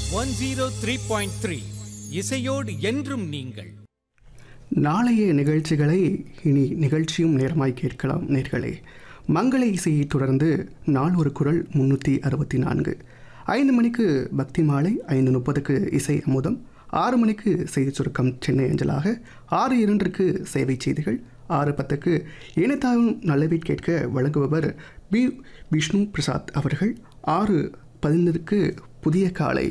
one zero three point three இசையோடு என்றும் நீங்கள் நாளைய நிகழ்ச்சிகளை இனி நிகழ்ச்சியும் நேரமாய் கேட்கலாம் நேர்களே மங்கள இசையை தொடர்ந்து நாள் ஒரு குரல் முன்னூற்றி அறுபத்தி நான்கு ஐந்து மணிக்கு பக்தி மாலை ஐந்து முப்பதுக்கு இசை அமுதம் ஆறு மணிக்கு செய்தி சுருக்கம் சென்னை அஞ்சலாக ஆறு இரண்டிற்கு சேவை செய்திகள் ஆறு பத்துக்கு இணைத்தாயும் நல்லவை கேட்க வழங்குபவர் பி விஷ்ணு பிரசாத் அவர்கள் ஆறு பதினொன்றுக்கு புதிய காலை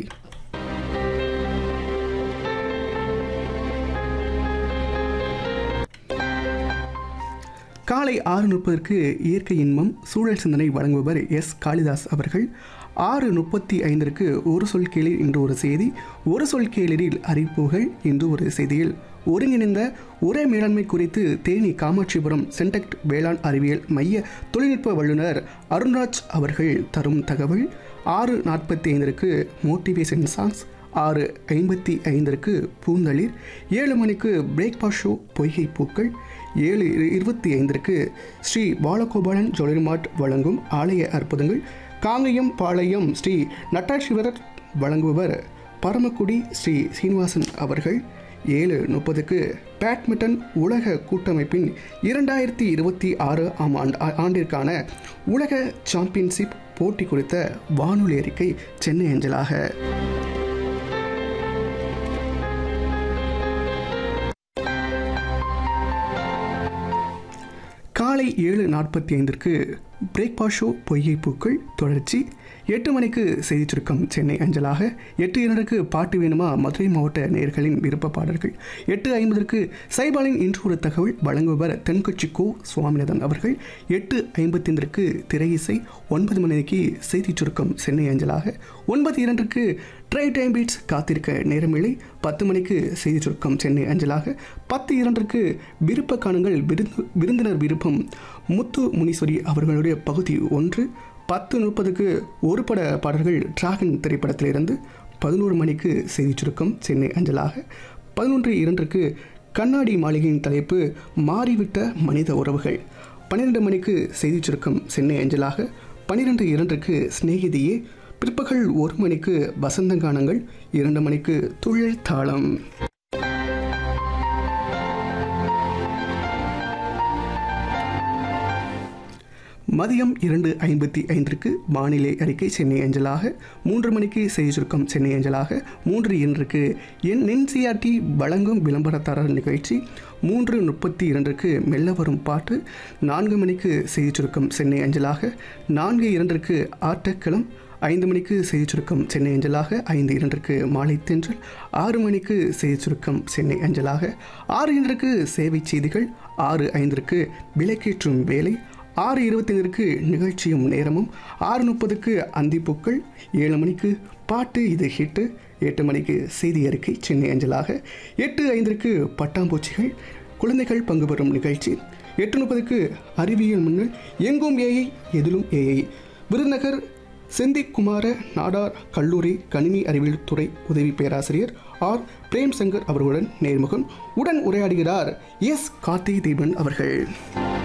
காலை ஆறு முப்பதற்கு இயற்கை இன்பம் சூழல் சிந்தனை வழங்குபவர் எஸ் காளிதாஸ் அவர்கள் ஆறு முப்பத்தி ஐந்திற்கு ஒரு சொல் கேளிர் இன்று ஒரு செய்தி ஒரு சொல் கேளிரில் அறிவிப்புகள் இன்று ஒரு செய்தியில் ஒருங்கிணைந்த உரை மேலாண்மை குறித்து தேனி காமாட்சிபுரம் சென்டெக்ட் வேளாண் அறிவியல் மைய தொழில்நுட்ப வல்லுநர் அருண்ராஜ் அவர்கள் தரும் தகவல் ஆறு நாற்பத்தி ஐந்திற்கு மோட்டிவேஷன் சாங்ஸ் ஆறு ஐம்பத்தி ஐந்திற்கு பூந்தளிர் ஏழு மணிக்கு பிரேக்ஃபாஸ்ட் ஷோ பொய்கை பூக்கள் ஏழு இரு- இருபத்தி ஐந்திற்கு ஸ்ரீ பாலகோபாலன் ஜொலிமார்ட் வழங்கும் ஆலய அற்புதங்கள் காங்கயம் பாளையம் ஸ்ரீ நட்டாட்சிவரர் வழங்குபவர் பரமக்குடி ஸ்ரீ சீனிவாசன் அவர்கள் ஏழு முப்பதுக்கு பேட்மிண்டன் உலக கூட்டமைப்பின் இரண்டாயிரத்தி இருபத்தி ஆறு ஆம் ஆண்டு ஆண்டிற்கான உலக சாம்பியன்ஷிப் போட்டி குறித்த வானொலி அறிக்கை சென்னை அஞ்சலாக காலை ஏழு நாற்பத்தி ஐந்திற்கு பிரேக்ஃபாஸ்ட் ஷோ பொய்கை பூக்கள் தொடர்ச்சி எட்டு மணிக்கு செய்தி சுருக்கம் சென்னை அஞ்சலாக எட்டு இரண்டுக்கு பாட்டு வேணுமா மதுரை மாவட்ட நேயர்களின் விருப்ப பாடல்கள் எட்டு ஐம்பதற்கு சைபாலின் இன்று ஒரு தகவல் வழங்குபவர் தென்கட்சி கோ சுவாமிநாதன் அவர்கள் எட்டு ஐம்பத்தைந்திற்கு திரை இசை ஒன்பது மணிக்கு செய்தி சுருக்கம் சென்னை அஞ்சலாக ஒன்பது இரண்டுக்கு ட்ரை டைம் பீட்ஸ் காத்திருக்க நேரமில்லை பத்து மணிக்கு செய்தி சுருக்கம் சென்னை அஞ்சலாக பத்து இரண்டிற்கு விருப்ப காணுங்கள் விருந்து விருந்தினர் விருப்பம் முத்து முனீஸ்வரி அவர்களுடைய பகுதி ஒன்று பத்து முப்பதுக்கு ஒரு பட பாடல்கள் டிராகன் திரைப்படத்திலிருந்து பதினோரு மணிக்கு செய்தி சுருக்கம் சென்னை அஞ்சலாக பதினொன்று இரண்டுக்கு கண்ணாடி மாளிகையின் தலைப்பு மாறிவிட்ட மனித உறவுகள் பன்னிரெண்டு மணிக்கு செய்தி சுருக்கம் சென்னை அஞ்சலாக பன்னிரெண்டு இரண்டுக்கு சிநேகிதியே பிற்பகல் ஒரு மணிக்கு வசந்தங்கானங்கள் இரண்டு மணிக்கு துழல் தாளம் மதியம் இரண்டு ஐம்பத்தி ஐந்திற்கு வானிலை அறிக்கை சென்னை அஞ்சலாக மூன்று மணிக்கு செய்தி சுருக்கம் சென்னை அஞ்சலாக மூன்று இரண்டுக்கு என் என்சிஆர்டி வழங்கும் விளம்பரதாரர் நிகழ்ச்சி மூன்று முப்பத்தி இரண்டுக்கு மெல்ல வரும் பாட்டு நான்கு மணிக்கு செய்தி சுருக்கம் சென்னை அஞ்சலாக நான்கு இரண்டிற்கு ஆட்டக்களம் ஐந்து மணிக்கு செய்தி சுருக்கம் சென்னை அஞ்சலாக ஐந்து இரண்டிற்கு மாலை தென்றல் ஆறு மணிக்கு செய்தி சுருக்கம் சென்னை அஞ்சலாக ஆறு இரண்டிற்கு சேவை செய்திகள் ஆறு ஐந்திற்கு விலைக்கேற்றும் வேலை ஆறு இருபத்தைந்திற்கு நிகழ்ச்சியும் நேரமும் ஆறு முப்பதுக்கு அந்திப்பூக்கள் ஏழு மணிக்கு பாட்டு இது ஹிட்டு எட்டு மணிக்கு செய்தி அறிக்கை சென்னை அஞ்சலாக எட்டு ஐந்திற்கு பட்டாம்பூச்சிகள் குழந்தைகள் பங்கு பெறும் நிகழ்ச்சி எட்டு முப்பதுக்கு அறிவியல் முன்னல் எங்கும் ஏஐ எதிலும் ஏஐ விருதுநகர் செந்திக்குமார நாடார் கல்லூரி கணினி அறிவியல் துறை உதவி பேராசிரியர் ஆர் பிரேம் சங்கர் அவர்களுடன் நேர்முகம் உடன் உரையாடுகிறார் எஸ் கார்த்திக் தீபன் அவர்கள்